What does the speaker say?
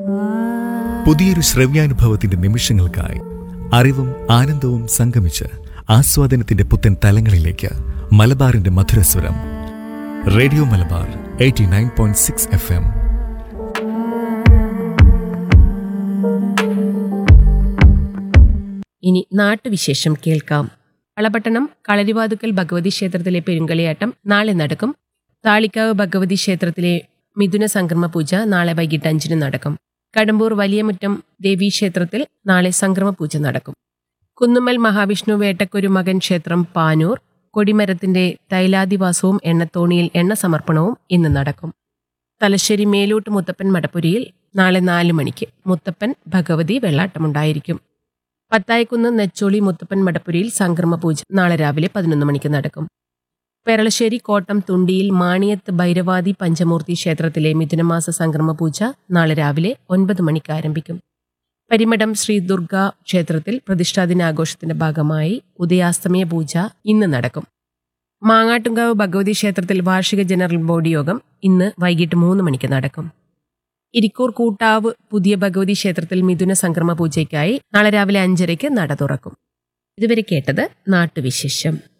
പുതിയൊരു ശ്രവ്യാനുഭവത്തിന്റെ നിമിഷങ്ങൾക്കായി അറിവും ആനന്ദവും സംഗമിച്ച് ആസ്വാദനത്തിന്റെ പുത്തൻ തലങ്ങളിലേക്ക് മലബാറിന്റെ മധുരസ്വരം radio Malabar eighty nine point six F M ഇനി നാട്ടുവിശേഷം കേൾക്കാം വളപട്ടണം കളരിവാതുക്കൽ ഭഗവതി ക്ഷേത്രത്തിലെ പെരുങ്കളിയാട്ടം നാളെ നടക്കും താളിക്കാവ് ഭഗവതി ക്ഷേത്രത്തിലെ മിഥുന സംക്രമ പൂജ നാളെ വൈകിട്ട് അഞ്ചിന് നടക്കും കടമ്പൂർ വലിയമുറ്റം ദേവീ ക്ഷേത്രത്തിൽ നാളെ സംക്രമ പൂജ നടക്കും കുന്നുമ്മൽ മഹാവിഷ്ണു വേട്ടക്കൊരു മകൻ ക്ഷേത്രം പാനൂർ കൊടിമരത്തിന്റെ തൈലാദിവാസവും എണ്ണത്തോണിയിൽ എണ്ണ സമർപ്പണവും ഇന്ന് നടക്കും തലശ്ശേരി മേലൂട്ട് മുത്തപ്പൻ മടപ്പുരിയിൽ നാളെ നാല് മണിക്ക് മുത്തപ്പൻ ഭഗവതി വെള്ളാട്ടമുണ്ടായിരിക്കും പത്തായക്കുന്ന് നെച്ചോളി മുത്തപ്പൻ മടപ്പുരിയിൽ സംക്രമ പൂജ നാളെ രാവിലെ പതിനൊന്ന് മണിക്ക് നടക്കും പെരളശ്ശേരി കോട്ടം തുണ്ടിയിൽ മാണിയത്ത് ഭൈരവാദി പഞ്ചമൂർത്തി ക്ഷേത്രത്തിലെ മിഥുനമാസ സംക്രമ പൂജ നാളെ രാവിലെ ഒൻപത് മണിക്ക് ആരംഭിക്കും പരിമഠം ശ്രീ ദുർഗ ക്ഷേത്രത്തിൽ പ്രതിഷ്ഠാദിനാഘോഷത്തിന്റെ ഭാഗമായി ഉദയാസ്തമയ പൂജ ഇന്ന് നടക്കും മാങ്ങാട്ടുംകാവ് ഭഗവതി ക്ഷേത്രത്തിൽ വാർഷിക ജനറൽ ബോഡി യോഗം ഇന്ന് വൈകിട്ട് മൂന്ന് മണിക്ക് നടക്കും ഇരിക്കൂർ കൂട്ടാവ് പുതിയ ഭഗവതി ക്ഷേത്രത്തിൽ മിഥുന സംക്രമ പൂജയ്ക്കായി നാളെ രാവിലെ അഞ്ചരയ്ക്ക് നട തുറക്കും ഇതുവരെ കേട്ടത് നാട്ടുവിശേഷം